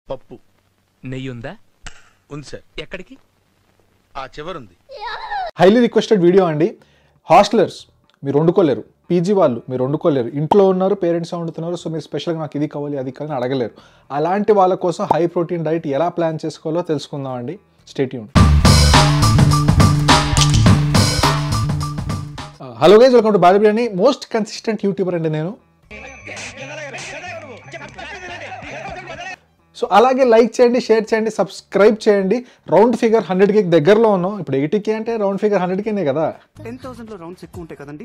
పప్పు నెయ్యి ఉందా ఉంది సార్ ఎక్కడికి ఆ చివరుంది హైలీ రిక్వెస్టెడ్ వీడియో అండి హాస్టలర్స్ మీరు వండుకోలేరు పీజీ వాళ్ళు మీరు వండుకోలేరు ఇంట్లో ఉన్నారు పేరెంట్స్ వండుతున్నారు సో మీరు స్పెషల్గా నాకు ఇది కావాలి అది కావాలి అని అడగలేరు అలాంటి వాళ్ళ కోసం హై ప్రోటీన్ డైట్ ఎలా ప్లాన్ చేసుకోవాలో తెలుసుకుందాం అండి stay tuned hello guys welcome to Bali biryani most consistent YouTuber అండి నేను సో అలాగే లైక్ చేయండి షేర్ చేయండి సబ్స్క్రైబ్ చేయండి రౌండ్ ఫిగర్ హండ్రెడ్కి దగ్గరలో ఉన్నాం ఇప్పుడు ఎయిటీకి అంటే రౌండ్ ఫిగర్ హండ్రెడ్కేనే కదా టెన్ థౌసండ్ లో రౌండ్స్ ఎక్కువ ఉంటాయి కదండి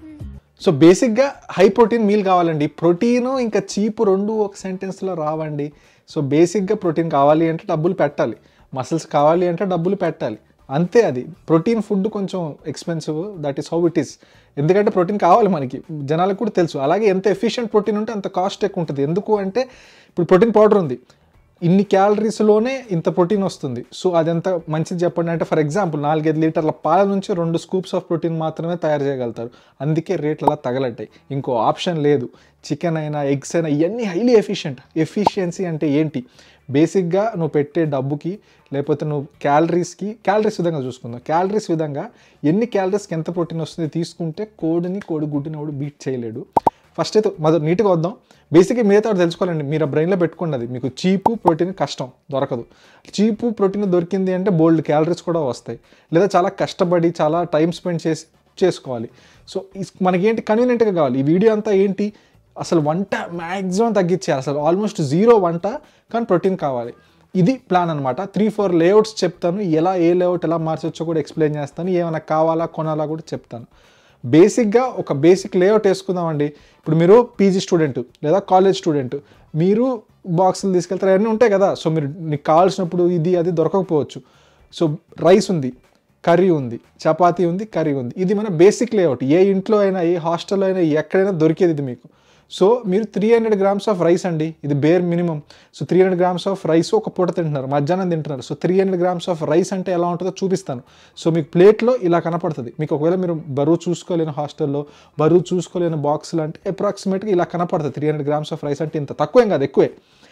సో బేసిక్గా హై ప్రోటీన్ మీల్ కావాలండి ప్రోటీన్ ఇంకా చీప్ రెండు ఒక సెంటెన్స్లో రావండి సో బేసిక్గా ప్రోటీన్ కావాలి అంటే డబ్బులు పెట్టాలి మసిల్స్ కావాలి అంటే డబ్బులు పెట్టాలి అంతే అది ప్రోటీన్ ఫుడ్ కొంచెం expensive that is how it is ఎందుకంటే ప్రోటీన్ కావాలి మనకి జనాలకు కూడా తెలుసు అలాగే ఎంత ఎఫిషియెంట్ ప్రోటీన్ ఉంటే అంత కాస్ట్ ఎక్కువ ఉంటుంది ఎందుకు అంటే ఇప్పుడు ప్రోటీన్ పౌడర్ ఉంది ఇన్ని క్యాలరీస్లోనే ఇంత ప్రోటీన్ వస్తుంది సో అది ఎంత మంచిది చెప్పండి అంటే ఫర్ ఎగ్జాంపుల్ నాలుగైదు లీటర్ల పాల నుంచి రెండు స్కూప్స్ ఆఫ్ ప్రోటీన్ మాత్రమే తయారు చేయగలుగుతారు అందుకే రేట్లు అలా తగలట్టాయి ఇంకో ఆప్షన్ లేదు చికెన్ అయినా ఎగ్స్ అయినా ఇవన్నీ హైలీ ఎఫిషియెంట్ ఎఫిషియన్సీ అంటే ఏంటి బేసిక్గా నువ్వు పెట్టే డబ్బుకి లేకపోతే నువ్వు క్యాలరీస్కి క్యాలరీస్ విధంగా చూసుకుందాం క్యాలరీస్ విధంగా ఎన్ని క్యాలరీస్కి ఎంత ప్రోటీన్ వస్తుంది తీసుకుంటే కోడిని కోడి గుడ్డిని ఎవడు బీట్ చేయలేడు ఫస్ట్ అయితే మొదటి నీట్గా వద్దాం బేసిక్గా మిగతా వాడు తెలుసుకోవాలండి మీరు ఆ బ్రెయిన్లో పెట్టుకున్నది మీకు చీపు ప్రోటీన్ కష్టం దొరకదు చీపు ప్రోటీన్ దొరికింది అంటే బోల్డ్ క్యాలరీస్ కూడా వస్తాయి లేదా చాలా కష్టపడి చాలా టైం స్పెండ్ చేసి చేసుకోవాలి సో ఇస్- మనకేంటి కన్వీనియంట్గా కావాలి ఈ వీడియో అంతా ఏంటి అసలు వంట మ్యాక్సిమం తగ్గించేయాలి అసలు ఆల్మోస్ట్ జీరో వంట కానీ ప్రోటీన్ కావాలి ఇది ప్లాన్ అనమాట త్రీ ఫోర్ లేఅవుట్స్ చెప్తాను ఎలా ఏ లేఅవుట్ ఎలా మార్చొచ్చో కూడా ఎక్స్ప్లెయిన్ చేస్తాను ఏమైనా కావాలా కొనాలా కూడా చెప్తాను బేసిక్గా ఒక బేసిక్ లేఅవుట్ వేసుకుందామండి ఇప్పుడు మీరు పీజీ స్టూడెంట్ లేదా కాలేజ్ స్టూడెంట్ మీరు బాక్సులు తీసుకెళ్తారు అవన్నీ ఉంటాయి కదా సో మీరు నీకు కావాల్సినప్పుడు ఇది అది దొరకకపోవచ్చు సో రైస్ ఉంది కర్రీ ఉంది చపాతీ ఉంది కర్రీ ఉంది ఇది మన బేసిక్ లేఅవుట్ ఏ ఇంట్లో అయినా ఏ హాస్టల్లో అయినా ఎక్కడైనా దొరికేది ఇది మీకు సో మీరు three hundred grams of rice అండి ఇది bare minimum so three hundred grams of rice ఒక పూట తింటున్నారు మధ్యాహ్నం తింటున్నారు so three hundred grams of rice అంటే ఎలా ఉంటుందో చూపిస్తాను సో మీకు ప్లేట్లో ఇలా కనపడుతుంది మీకు ఒకవేళ మీరు బరువు చూసుకోలేని హాస్టల్లో బరువు చూసుకోలేని బాక్సులు అంటే అప్రాక్సిమేట్గా ఇలా కనపడుతుంది three hundred grams of rice అంటే ఇంత తక్కువేం కాదు ఎక్కువే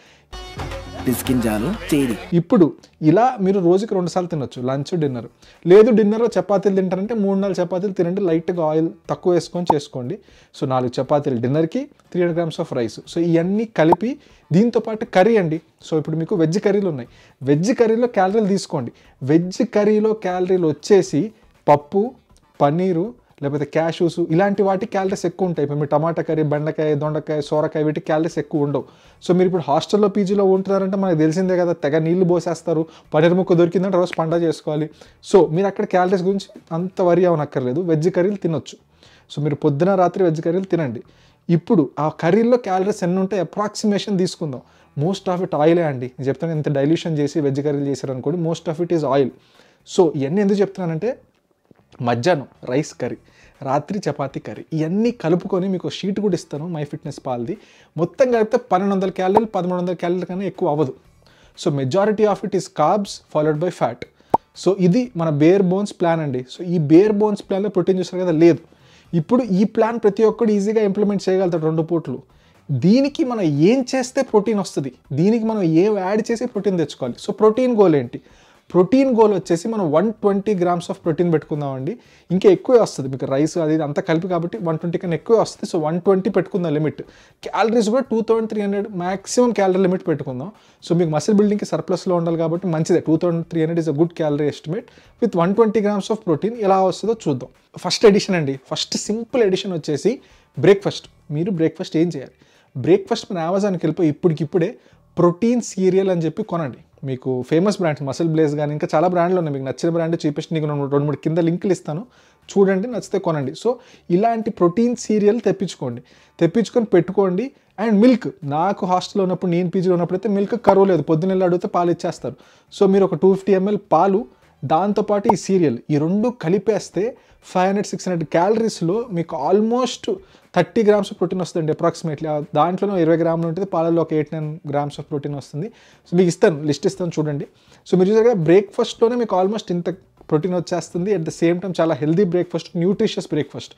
పిసికించాలు చేరి ఇప్పుడు ఇలా మీరు రోజుకి రెండు సార్లు తినొచ్చు లంచ్ డిన్నర్ లేదు డిన్నర్ చపాతీలు తింటారంటే మూడు నాలుగు చపాతీలు తినండి లైట్గా ఆయిల్ తక్కువ వేసుకొని చేసుకోండి సో నాలుగు చపాతీలు డిన్నర్కి three hundred grams of rice so ఇవన్నీ కలిపి దీంతో పాటు కర్రీ అండి సో ఇప్పుడు మీకు వెజ్ కర్రీలు ఉన్నాయి వెజ్ కర్రీలో క్యాలరీలు తీసుకోండి వెజ్ కర్రీలో క్యాలరీలు వచ్చేసి పప్పు పన్నీరు లేకపోతే క్యాషూస్ ఇలాంటి వాటి క్యాలరీస్ ఎక్కువ ఉంటాయి ఇప్పుడు మీరు టమాటా కర్రీ బెండకాయ దొండకాయ సోరకాయ వీటి క్యాలరీస్ ఎక్కువ ఉండవు సో మీరు ఇప్పుడు హాస్టల్లో పీజీలో ఉంటున్నారంటే మనకు తెలిసిందే కదా తెగ నీళ్లు పోసేస్తారు పన్నీర్ ముక్క దొరికిందంటే రోజు పండగ చేసుకోవాలి సో మీరు అక్కడ క్యాలరీస్ గురించి అంత వరి అవనక్కర్లేదు వెజ్ కర్రీలు తినొచ్చు సో మీరు పొద్దున రాత్రి వెజ్ కర్రీలు తినండి ఇప్పుడు ఆ కర్రీల్లో క్యాలరీస్ ఎన్ని ఉంటాయి అప్రాక్సిమేషన్ తీసుకుందాం మోస్ట్ ఆఫ్ ఇట్ ఆయిలే అండి నేను చెప్తాను ఇంత డైల్యూషన్ చేసి వెజ్ కర్రీలు చేశారు అనుకోండి most of it is oil so ఇవన్నీ ఎందుకు చెప్తున్నానంటే మధ్యాహ్నం రైస్ కర్రీ రాత్రి చపాతీ కర్రీ ఇవన్నీ కలుపుకొని మీకు షీట్ కూడా ఇస్తాను మై ఫిట్నెస్ పాల్ది మొత్తం కలిపితే పన్నెండు వందల క్యాలరీలు పదమూడు వందల క్యాలరీల కన్నా ఎక్కువ అవ్వదు so majority of it is carbs followed by fat so ఇది మన బేర్ బోన్స్ ప్లాన్ అండి సో ఈ బేర్ బోన్స్ ప్లాన్లో ప్రోటీన్ చూస్తారు కదా లేదు ఇప్పుడు ఈ ప్లాన్ ప్రతి ఒక్కడు ఈజీగా ఇంప్లిమెంట్ చేయగలుగుతాడు రెండు పూట్లు దీనికి మనం ఏం చేస్తే ప్రోటీన్ వస్తుంది దీనికి మనం ఏం యాడ్ చేసి ప్రోటీన్ తెచ్చుకోవాలి సో ప్రోటీన్ గోల్ ఏంటి ప్రోటీన్ గోల్ వచ్చేసి మనం one twenty grams of protein పెట్టుకుందామండి ఇంకా ఎక్కువే వస్తుంది మీకు రైస్ అది ఇది అంతా కలిపి కాబట్టి వన్ ట్వంటీ కన్నా ఎక్కువే వస్తుంది సో వన్ ట్వంటీ పెట్టుకుందాం లిమిట్ క్యాలరీస్ కూడా two thousand three hundred maximum calorie limit పెట్టుకుందాం సో మీకు మసిల్ బిల్డింగ్కి సర్ప్లస్లో ఉండాలి కాబట్టి మంచిదే two thousand three hundred is a good calorie estimate with one twenty grams of protein ఎలా వస్తుందో చూద్దాం ఫస్ట్ ఎడిషన్ అండి ఫస్ట్ సింపుల్ ఎడిషన్ వచ్చేసి బ్రేక్ఫాస్ట్ మీరు బ్రేక్ఫాస్ట్ ఏం చేయాలి బ్రేక్ఫాస్ట్ మన అమెజాన్కి వెళ్ళిపోయి ఇప్పటికిప్పుడే ప్రోటీన్ సీరియల్ అని చెప్పి కొనండి మీకు ఫేమస్ బ్రాండ్స్ మసిల్ బ్లేస్ కానీ ఇంకా చాలా బ్రాండ్లు ఉన్నాయి మీకు నచ్చిన బ్రాండ్ చీపెస్ట్ నీకు రెండు రెండు మూడు కింద లింకులు ఇస్తాను చూడండి నచ్చితే కొనండి సో ఇలాంటి ప్రోటీన్ సీరియల్ తెప్పించుకోండి తెప్పించుకొని పెట్టుకోండి అండ్ మిల్క్ నాకు హాస్టల్లో ఉన్నప్పుడు నేను పీజీలో ఉన్నప్పుడు అయితే మిల్క్ కరువు లేదు పొద్దున్న వెళ్ళి అడిగితే పాలు ఇచ్చేస్తారు సో మీరు ఒక టూ ఫిఫ్టీ ఎంఎల్ పాలు దాంతోపాటు ఈ సీరియల్ ఈ రెండు కలిపేస్తే ఫైవ్ హండ్రెడ్ సిక్స్ హండ్రెడ్ క్యాలరీస్లో మీకు almost thirty grams of protein వస్తుంది అప్రాక్సిమేట్లీ దాంట్లో ఇరవై గ్రాములు ఉంటుంది పాలలో ఒక eight nine grams of protein వస్తుంది సో మీకు ఇస్తాను లిస్ట్ ఇస్తాను చూడండి సో మీరు చూసారు బ్రేక్ఫాస్ట్లోనే మీకు ఆల్మోస్ట్ ఇంత ప్రోటీన్ వచ్చేస్తుంది అట్ ద సేమ్ టైం చాలా హెల్దీ బ్రేక్ఫాస్ట్ న్యూట్రిషియస్ బ్రేక్ఫాస్ట్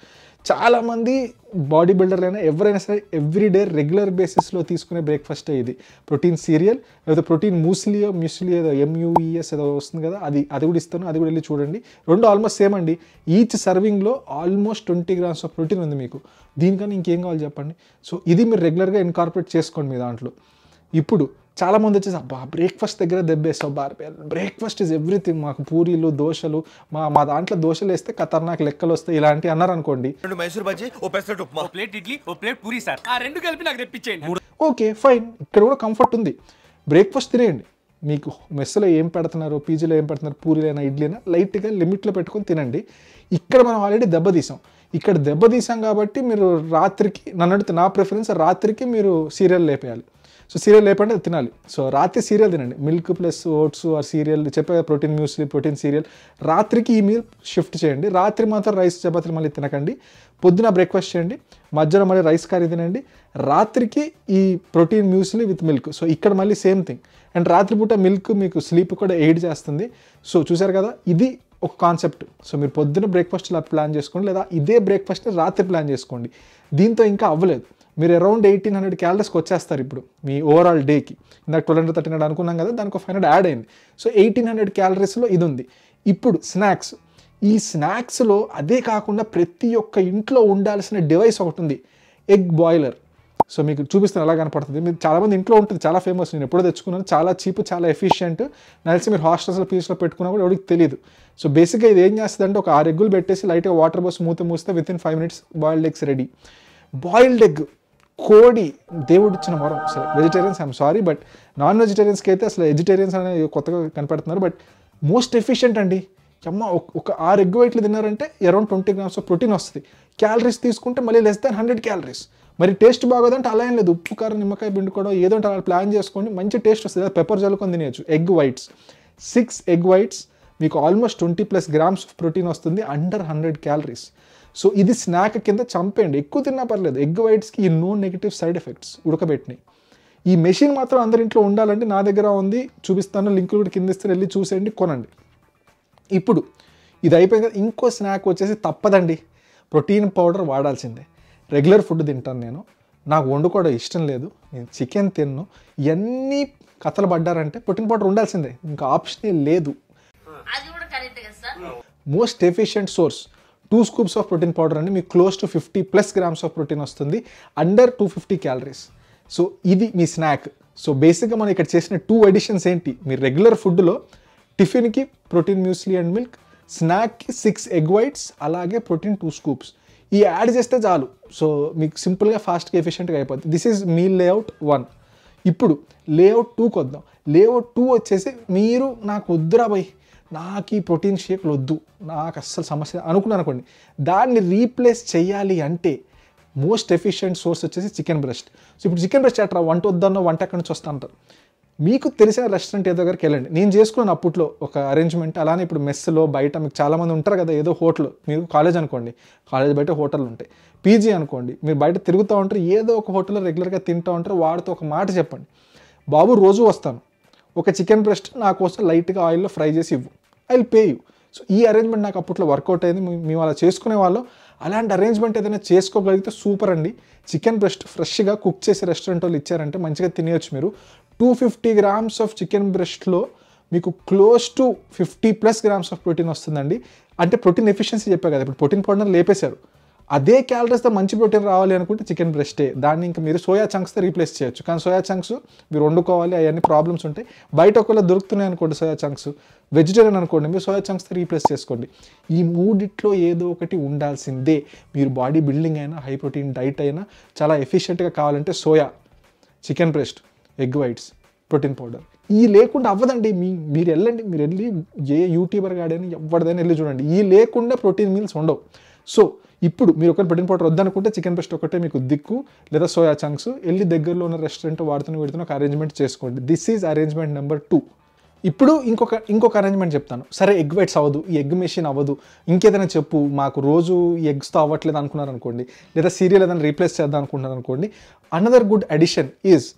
చాలామంది బాడీ బిల్డర్లు అయినా ఎవరైనా సరే ఎవ్రీడే రెగ్యులర్ బేసిస్లో తీసుకునే బ్రేక్ఫాస్ట్ ఇది ప్రోటీన్ సీరియల్ లేదా ప్రోటీన్ మూస్లియో మ్యూస్లియో ఏదో ఎంయూఈఎస్ ఏదో వస్తుంది కదా అది అది కూడా ఇస్తాను అది కూడా వెళ్ళి చూడండి రెండు ఆల్మోస్ట్ సేమ్ అండి ఈచ్ సర్వింగ్లో almost twenty grams of protein ఉంది మీకు దీనికన్నా ఇంకేం కావాలి చెప్పండి సో ఇది మీరు రెగ్యులర్గా ఇన్కార్పొరేట్ చేసుకోండి మీ దాంట్లో ఇప్పుడు చాలా మంది వచ్చేసి అబ్బా బ్రేక్ఫాస్ట్ దగ్గర దెబ్బేస్తావు బార్ బ్రేక్ఫాస్ట్ ఇస్ ఎవ్రీథింగ్ మాకు పూరీలు దోశలు మా మా దాంట్లో దోశలు వేస్తే ఖతర్నాక్ లెక్కలు వస్తాయి ఇలాంటివి అన్నారు అనుకోండి రెండు మైసూర్ బజ్జీ ఓ పెసరట్టు ఉప్మా ఓ ప్లేట్ ఇడ్లీ ఓ ప్లేట్ పూరి సార్ ఆ రెండు కలిపి నాకు తెప్పించేయండి ఓకే ఫైన్ ఇక్కడ కూడా కంఫర్ట్ ఉంది బ్రేక్ఫాస్ట్ తినేయండి మీకు మెస్సులో ఏం పెడుతున్నారు పీజీలో ఏం పెడుతున్నారు పూరీలైనా ఇడ్లీనా లైట్గా లిమిట్లో పెట్టుకొని తినండి ఇక్కడ మనం ఆల్రెడీ దెబ్బతీసాం ఇక్కడ దెబ్బతీసాం కాబట్టి మీరు రాత్రికి నన్ను అడిగితే నా ప్రిఫరెన్స్ రాత్రికి మీరు సీరియల్ లేపేయాలి సో సీరియల్ లేపండి అది తినాలి సో రాత్రి సీరియల్ తినండి milk plus oats or cereal చెప్పే ప్రోటీన్ మ్యూస్లీ ప్రోటీన్ సీరియల్ రాత్రికి ఈ మీల్ షిఫ్ట్ చేయండి రాత్రి మాత్రం రైస్ చపాతీలు మళ్ళీ తినకండి పొద్దున బ్రేక్ఫాస్ట్ చేయండి మధ్యాహ్నం మళ్ళీ రైస్ కర్రీ తినండి రాత్రికి ఈ protein muesli with milk so ఇక్కడ మళ్ళీ సేమ్ థింగ్ అండ్ రాత్రిపూట మిల్క్ మీకు స్లీప్ కూడా ఎయిడ్ చేస్తుంది సో చూసారు కదా ఇది ఒక కాన్సెప్ట్ సో మీరు పొద్దున బ్రేక్ఫాస్ట్ ఇలా ప్లాన్ చేసుకోండి లేదా ఇదే బ్రేక్ఫాస్ట్ని రాత్రి ప్లాన్ చేసుకోండి దీంతో ఇంకా అవ్వలేదు మీరు అరౌండ్ ఎయిటీన్ హండ్రెడ్ క్యాలరీస్కి వచ్చేస్తారు ఇప్పుడు మీ ఓవరాల్ డేకి ఇందాక ట్వెల్వ్ హండ్రెడ్ థర్టీన్ హండ్రెడ్ అనుకున్నాం కదా దానికి ఒక ఫైవ్ హండ్రెడ్ యాడ్ అయింది సో ఎయిటీన్ హండ్రెడ్ క్యాలరీస్లో ఇది ఉంది ఇప్పుడు స్నాక్స్ ఈ స్నాక్స్లో అదే కాకుండా ప్రతి ఒక్క ఇంట్లో ఉండాల్సిన డివైస్ ఒకటి ఉంది ఎగ్ బాయిలర్ సో మీకు చూపిస్తాను ఎలా కనపడుతుంది మీరు చాలామంది ఇంట్లో ఉంటుంది చాలా ఫేమస్ నేను ఎప్పుడో తెచ్చుకున్నాను చాలా చీప్ చాలా ఎఫిషియంట్ నాకు తెలిసి మీరు హాస్టల్స్లో పీస్లో పెట్టుకున్నా కూడా ఎవరికి తెలియదు సో బేసిక్గా ఇది ఏం చేస్తుంది అంటే ఒక ఆరు ఎగ్గులు పెట్టేసి లైట్గా వాటర్ పోసి మూత మూస్తే within five minutes boiled eggs ready boiled egg కోడి దేవుడు ఇచ్చిన వరం సరే vegetarians I'm sorry but non వెజిటేరియన్స్కి అయితే అసలు వెజిటేరియన్స్ అనేది కొత్తగా కనపడుతున్నారు బట్ మోస్ట్ ఎఫిషియంట్ అండి అమ్మ ఒక- ఒక ఆరు ఎగ్ వైట్లు తిన్నారంటే around twenty grams of protein వస్తుంది క్యాలరీస్ తీసుకుంటే మళ్ళీ లెస్ దాన్ హండ్రెడ్ క్యాలరీస్ మరి టేస్ట్ బాగోదంటే అలా ఏం లేదు ఉప్పు కారం నిమ్మకాయ పిండుకోవడం ఏదో ఒకటి అలా ప్లాన్ చేసుకోండి మంచి టేస్ట్ వస్తుంది పెప్పర్ జల్లుకొని తినేయచ్చు egg whites six egg whites మీకు almost twenty plus grams of protein వస్తుంది అండర్ హండ్రెడ్ క్యాలరీస్ సో ఇది స్నాక్ కింద చంపేయండి ఎక్కువ తిన్నా పర్లేదు ఎగ్ వైట్స్కి ఈ నో నెగిటివ్ సైడ్ ఎఫెక్ట్స్ ఉడకబెట్టినాయి ఈ మెషిన్ మాత్రం అందరి ఇంట్లో ఉండాలంటే నా దగ్గర ఉంది చూపిస్తాను లింకులు కూడా కింద ఇస్తే వెళ్ళి చూసేయండి కొనండి ఇప్పుడు ఇది అయిపోయింది కదా ఇంకో స్నాక్ వచ్చేసి తప్పదండి ప్రోటీన్ పౌడర్ వాడాల్సిందే రెగ్యులర్ ఫుడ్ తింటాను నేను నాకు వండుకోవడం ఇష్టం లేదు నేను చికెన్ తిన్ను ఇవన్నీ కథలు పడ్డారంటే ప్రోటీన్ పౌడర్ ఉండాల్సిందే ఇంకా ఆప్షనే లేదు అది కూడా కరెక్ట్ కదా sir most efficient source two scoops of protein powder అండి మీకు close to fifty plus grams of protein వస్తుంది under two fifty calories so ఇది మీ స్నాక్ సో బేసిక్గా మనం ఇక్కడ చేసిన టూ ఎడిషన్స్ ఏంటి మీ రెగ్యులర్ ఫుడ్లో టిఫిన్కి ప్రోటీన్ మ్యూస్లీ అండ్ మిల్క్ స్నాక్కి సిక్స్ ఎగ్ వైట్స్ అలాగే ప్రోటీన్ టూ స్కూప్స్ ఈ యాడ్ చేస్తే చాలు సో మీకు సింపుల్గా ఫాస్ట్గా ఎఫిషియెంట్గా అయిపోతుంది దిస్ ఈజ్ మీ లేఅవుట్ వన్ ఇప్పుడు లేఅవుట్ టూకి వద్దాం లేఅవుట్ టూ వచ్చేసి మీరు నాకు వద్దురా బై నాకు ఈ ప్రోటీన్ షేక్లు వద్దు నాకు అస్సలు సమస్య అనుకున్నాను అనుకోండి దాన్ని రీప్లేస్ చేయాలి అంటే మోస్ట్ ఎఫిషియెంట్ సోర్స్ వచ్చేసి చికెన్ బ్రెస్ట్ సో ఇప్పుడు చికెన్ బ్రెస్ట్ ఎట్రా వంట వద్దన్నో వంట ఎక్కడి నుంచి వస్తా అంటారు మీకు తెలిసిన రెస్టారెంట్ ఏదో దగ్గరికి వెళ్ళండి నేను చేసుకున్నాను అప్పట్లో ఒక అరేంజ్మెంట్ అలానే ఇప్పుడు మెస్లో బయట మీకు చాలామంది ఉంటారు కదా ఏదో హోటల్ మీరు కాలేజ్ అనుకోండి కాలేజ్ బయట హోటల్ ఉంటాయి పీజీ అనుకోండి మీరు బయట తిరుగుతూ ఉంటారు ఏదో ఒక హోటల్లో రెగ్యులర్గా తింటూ ఉంటారు వాడితో ఒక మాట చెప్పండి బాబు రోజు వస్తాను ఒక చికెన్ బ్రెస్ట్ నా కోసం లైట్గా ఆయిల్లో ఫ్రై చేసి ఇవ్వు I will pay you so ఈ అరేంజ్మెంట్ నాకు అప్పట్లో వర్కౌట్ అయింది మేము- మేము అలా చేసుకునే వాళ్ళం అలాంటి అరేంజ్మెంట్ ఏదైనా చేసుకోగలిగితే సూపర్ అండి చికెన్ బ్రెస్ట్ ఫ్రెష్గా కుక్ చేసి రెస్టారెంట్ వాళ్ళు ఇచ్చారంటే మంచిగా తినేయచ్చు మీరు two fifty grams of chicken బ్రెస్ట్లో మీకు close to fifty plus grams of protein వస్తుందండి అంటే ప్రోటీన్ ఎఫిషియన్సీ చెప్పా కదా ఇప్పుడు ప్రోటీన్ పౌడర్ లేపేశారు అదే క్యాలరీస్తో మంచి ప్రోటీన్ రావాలి అనుకుంటే చికెన్ బ్రెస్టే దాన్ని ఇంకా మీరు సోయా చంక్స్తో రీప్లేస్ చేయొచ్చు కానీ సోయా చంక్స్ మీరు వండుకోవాలి అవన్నీ ప్రాబ్లమ్స్ ఉంటాయి బయట ఒకవేళ దొరుకుతున్నాయి అనుకోండి సోయా చంక్స్ వెజిటేరియన్ అనుకోండి మీరు సోయా చంక్స్తో రీప్లేస్ చేసుకోండి ఈ మూడిట్లో ఏదో ఒకటి ఉండాల్సిందే మీరు బాడీ బిల్డింగ్ అయినా హై ప్రోటీన్ డైట్ అయినా చాలా ఎఫిషియెంట్గా కావాలంటే soya chicken breast egg whites protein powder ఈ లేకుండా అవ్వదండి మీ మీరు వెళ్ళండి మీరు వెళ్ళి ఏ యూట్యూబర్ గాడైనా ఎవరిదైనా వెళ్ళి చూడండి ఈ లేకుండా ప్రోటీన్ మీల్స్ ఉండవు సో ఇప్పుడు మీరు ఒక ప్రోటీన్ పౌడర్ వద్దనుకుంటే చికెన్ బ్రెస్ట్ ఒకటే మీకు దిక్కు లేదా సోయా చంక్స్ వెళ్ళి దగ్గరలో ఉన్న రెస్టారెంట్ వాడుతున్న వీడుతున్న ఒక అరేంజ్మెంట్ చేసుకోండి this is arrangement number two ఇప్పుడు ఇంకొక ఇంకొక అరేంజ్మెంట్ చెప్తాను సరే ఎగ్ వైట్స్ అవ్వదు ఈ ఎగ్ మెషిన్ అవ్వదు ఇంకేదైనా చెప్పు మాకు రోజు ఈ ఎగ్స్తో అవ్వట్లేదు అనుకున్నారు అనుకోండి లేదా సీరియల్ ఏదైనా రీప్లేస్ చేద్దాం అనుకుంటున్నారు అనుకోండి another good addition is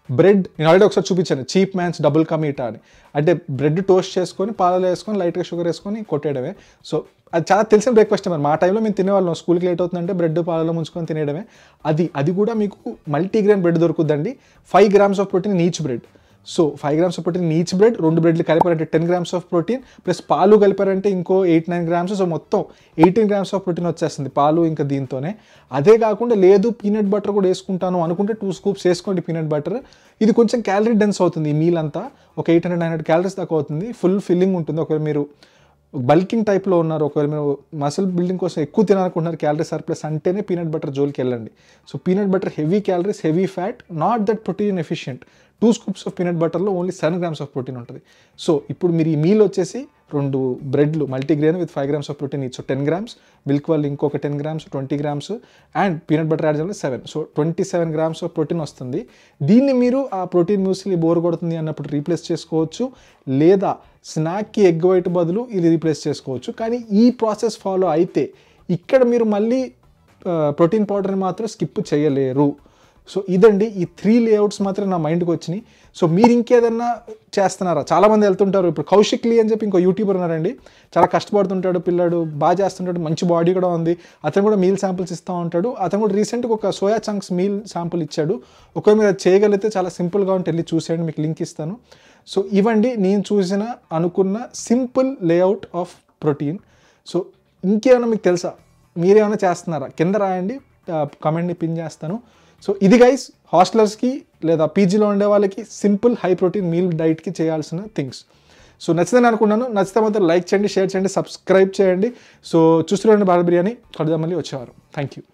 bread నేను ఆల్రెడీ ఒకసారి చూపించాను చీప్ మ్యాన్స్ డబుల్ కమీటా అని అంటే బ్రెడ్ టోస్ట్ చేసుకొని పాలలో వేసుకొని లైట్గా షుగర్ వేసుకొని కొట్టేయడమే సో అది చాలా తెలిసిన బ్రేక్ఫాస్ట్ మరి మా టైంలో మేము తినేవాళ్ళం స్కూల్కి లేట్ అవుతుందంటే బ్రెడ్ పాలలో ముంచుకొని తినేయడమే అది అది కూడా మీకు మల్టీగ్రెయిన్ బ్రెడ్ దొరుకుద్దండి five grams of protein each bread so five grams of protein each bread రెండు బ్రెడ్లు కలిపారంటే ten grams of protein plus పాలు కలిపారంటే ఇంకో ఎయిట్ నైన్ గ్రామ్స్ సో మొత్తం ఎయిటీన్ గ్రామ్స్ ఆఫ్ ప్రోటీన్ వచ్చేస్తుంది పాలు ఇంకా దీంతోనే అదే కాకుండా లేదు పీనట్ బటర్ కూడా వేసుకుంటాను అనుకుంటే టూ స్కూప్స్ వేసుకోండి పీనట్ బటర్ ఇది కొంచెం క్యాలరీ డెన్స్ అవుతుంది ఈ మీల్ అంతా ఒక eight hundred nine hundred calories దాకా అవుతుంది ఫుల్ ఫిల్లింగ్ ఉంటుంది ఒకవేళ మీరు బల్కింగ్ టైప్లో ఉన్నారు ఒకవేళ మీరు మసిల్ బిల్డింగ్ కోసం ఎక్కువ తినాలనుకుంటున్నారు క్యాలరీ సర్ప్లస్ అంటేనే పీనట్ బటర్ జోలికి వెళ్ళండి so peanut butter heavy calories heavy fat not that protein efficient two scoops of peanut బటర్లో only seven grams of protein ఉంటుంది సో ఇప్పుడు మీరు ఈ మీల్ వచ్చేసి రెండు బ్రెడ్లు multigrain with five grams of protein ఇచ్చు టెన్ గ్రామ్స్ మిల్క్ వాళ్ళు ఇంకొక ten grams twenty grams and peanut butter add చేయాలి seven so twenty seven grams of protein వస్తుంది దీన్ని మీరు ఆ ప్రోటీన్ మ్యూస్లీ బోర్ కొడుతుంది అన్నప్పుడు రీప్లేస్ చేసుకోవచ్చు లేదా స్నాక్కి ఎగ్ వైట్ బదులు ఇది రీప్లేస్ చేసుకోవచ్చు కానీ ఈ ప్రాసెస్ ఫాలో అయితే ఇక్కడ మీరు మళ్ళీ ప్రోటీన్ పౌడర్ని మాత్రం స్కిప్ చేయలేరు సో ఇదండి ఈ త్రీ లేఅవుట్స్ మాత్రం నా మైండ్కి వచ్చినాయి సో మీరు ఇంకేదన్నా చేస్తున్నారా చాలామంది వెళ్తుంటారు ఇప్పుడు కౌశిక్ లీ అని చెప్పి ఇంకో యూట్యూబర్ ఉన్నారండి చాలా కష్టపడుతుంటాడు పిల్లాడు బాగా చేస్తుంటాడు మంచి బాడీ కూడా ఉంది అతను కూడా మీల్ శాంపిల్స్ ఇస్తూ ఉంటాడు అతను కూడా రీసెంట్గా ఒక సోయా చంక్స్ మీల్ శాంపుల్ ఇచ్చాడు ఒకవేళ మీరు అది చేయగలిగితే చాలా సింపుల్గా ఉంటే వెళ్ళి చూసేయండి మీకు లింక్ ఇస్తాను సో ఇవండి నేను చూసిన అనుకున్న simple layout of protein so ఇంకేమైనా మీకు తెలుసా మీరేమైనా చేస్తున్నారా కింద రాయండి కమెంట్ని పిన్ చేస్తాను సో ఇది గైస్ హాస్టలర్స్కి లేదా పీజీలో ఉండే వాళ్ళకి సింపుల్ హై ప్రోటీన్ మీల్ డైట్కి చేయాల్సిన థింగ్స్ సో నచ్చిందని అనుకున్నాను నచ్చితే మాత్రం లైక్ చేయండి షేర్ చేయండి సబ్స్క్రైబ్ చేయండి సో చూస్తున్నాండి భారత్ బిర్యానీ కడదాం మళ్ళీ వచ్చేవారు థ్యాంక్ యూ